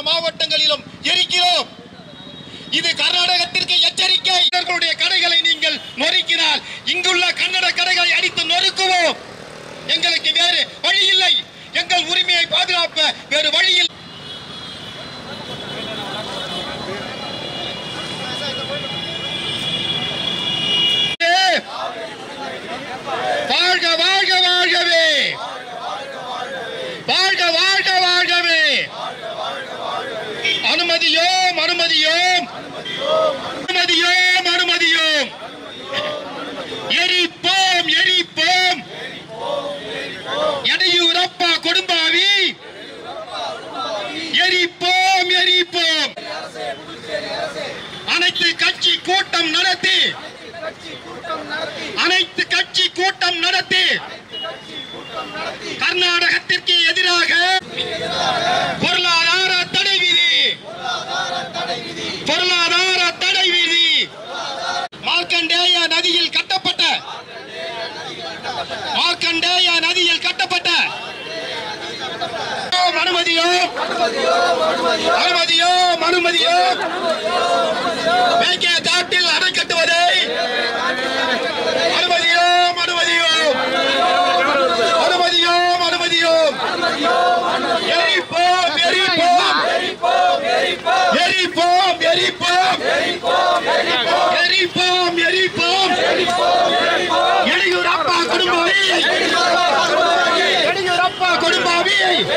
மாவட்டங்களிலும் எரிக்கிறோம் இது கர்நாடகத்திற்கு எச்சரிக்கை இவர்களுடைய கடைகளை நீங்கள் நொறுக்கினால் இங்குள்ள கன்னட கடைகளை அடித்து நொறுக்குவோம் எங்களுக்கு வேறு வழி இல்லை எங்கள் உரிமையை பாதுகாப்ப வேறு வழி இல்லை வாழ்க வாழ்க வாழ்கவே வாழ்க வாழ்க வாழ்கவே அனுமதியோம் அனுமதியோம் அனுமதியோம் அனுமதியோம் எரிப்போம் எரிப்போம் எடையூரப்பா கொடும்பாவி எரிப்போம் எரிப்போம் அனைத்து கட்சி கூட்டம் நடத்தி அனைத்து கட்சி கூட்டம் நடத்தி கர்நாடகத்திற்கு எதிராக பொருளாதார தடை விதி பொருளாதார தடை விதி மார்க்கண்டேய நதியில் கட்டப்பட்ட மார்க்கண்டேய நதியில் கட்டப்பட்ட அனுமதியோ அனுமதியோ அனுமதியோ மேற்கே தாட்டில் அணை கட்டுவதை அனுமதியோ அனுமதியோ அனுமதியோ அனுமதியோ எரிப்போம் எரிப்போம் எரிப்போம் எரிப்போம் எரிப்போம் எரிப்போம் எடியூரப்பா குடும்பாவி எடியூரப்பா குடும்பாவி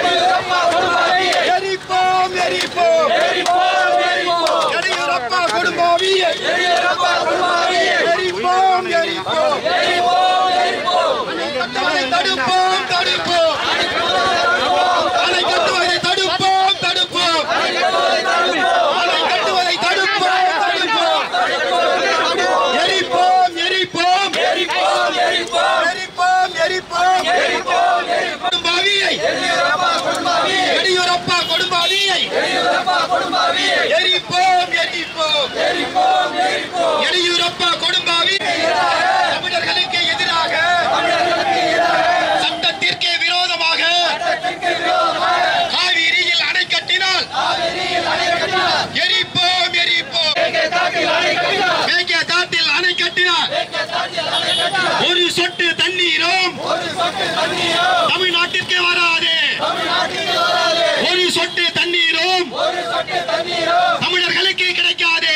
எரிப்போம் எரிப்போம் எடியூரப்பா குடும்பாவி எரிப்போம் எரிப்போம் கட்டுவதை தடுப்போம் தடுப்போம் அணை கட்டுவதை தடுப்போம் தடுப்போம் அணை கட்டுவதை தடுப்போம் தடுப்போம் எரிப்போம் எரிப்போம் எரிப்போம் எரிப்போம் கொடும்பாவியை எடியூரப்பா கொடும்பாவியை எரிப்போம் எரிப்போம் எடியூரப்பா கொடும்பாவி தமிழர்களுக்கு எதிராக சட்டத்திற்கே விரோதமாக காவிரியில் அணை கட்டினால் எரிப்போம் எரிப்போம் மேற்கே தாட்டில் அணை கட்டினால் ஒரு சொட்டு தண்ணீரும் தமிழ்நாட்டிற்கு வராது ஒரு சொட்டு தண்ணீரும் தமிழர்களுக்கு கிடைக்காது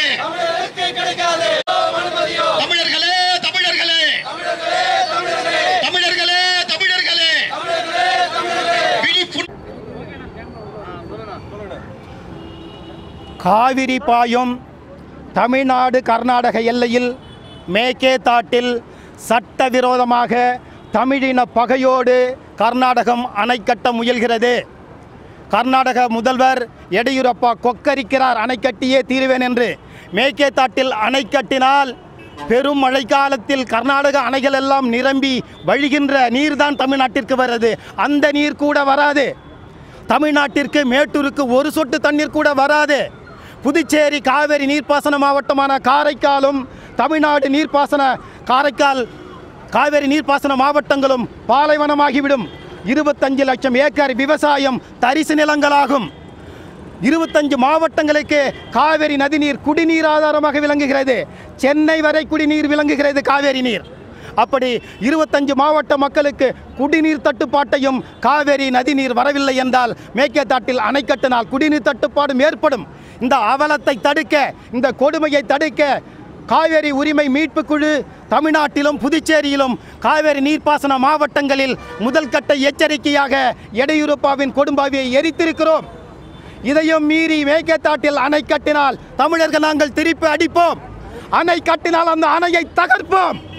தமிழர்களே தமிழர்களே தமிழர்களே தமிழர்களே விழிப்புணர்வு காவிரி பாயும் தமிழ்நாடு கர்நாடக எல்லையில் மேகேதாட்டில் சட்டவிரோதமாக தமிழின பகையோடு கர்நாடகம் அணை கட்ட முயல்கிறது கர்நாடக முதல்வர் எடியூரப்பா கொக்கரிக்கிறார் அணை கட்டியே தீருவேன் என்று மேகேதாட்டில் அணை கட்டினால் பெரும் மழைக்காலத்தில் கர்நாடக அணைகள் எல்லாம் நிரம்பி வழிகின்ற நீர்தான் தமிழ்நாட்டிற்கு வருது அந்த நீர் கூட வராது தமிழ்நாட்டிற்கு மேட்டூருக்கு ஒரு சொட்டு தண்ணீர் கூட வராது புதுச்சேரி காவேரி நீர்ப்பாசன மாவட்டமான காரைக்காலும் தமிழ்நாடு நீர்ப்பாசன காரைக்கால் காவேரி நீர்ப்பாசன மாவட்டங்களும் பாலைவனமாகிவிடும் இருபத்தஞ்சு லட்சம் ஏக்கர் விவசாயம் தரிசு நிலங்களாகும் இருபத்தஞ்சு மாவட்டங்களுக்கு காவேரி நதிநீர் குடிநீர் ஆதாரமாக விளங்குகிறது சென்னை வரை குடிநீர் விளங்குகிறது காவேரி நீர் அப்படி இருபத்தஞ்சு மாவட்ட மக்களுக்கு குடிநீர் தட்டுப்பாட்டையும் காவேரி நதிநீர் வரவில்லை என்றால் மேற்கேத்தாட்டில் அணை கட்டினால் குடிநீர் தட்டுப்பாடும் ஏற்படும் இந்த அவலத்தை தடுக்க இந்த கொடுமையை தடுக்க காவேரி உரிமை மீட்பு குழு தமிழ்நாட்டிலும் புதுச்சேரியிலும் காவேரி நீர்ப்பாசன மாவட்டங்களில் முதல் கட்ட எச்சரிக்கையாக எடையூரப்பாவின் கொடும்பாவியை எரித்திருக்கிறோம் இதையும் மீறி மேகேத்தாட்டில் அணை கட்டினால் தமிழர்கள் நாங்கள் திருப்பி அடிப்போம் அணை கட்டினால் அந்த அணையை தகர்ப்போம்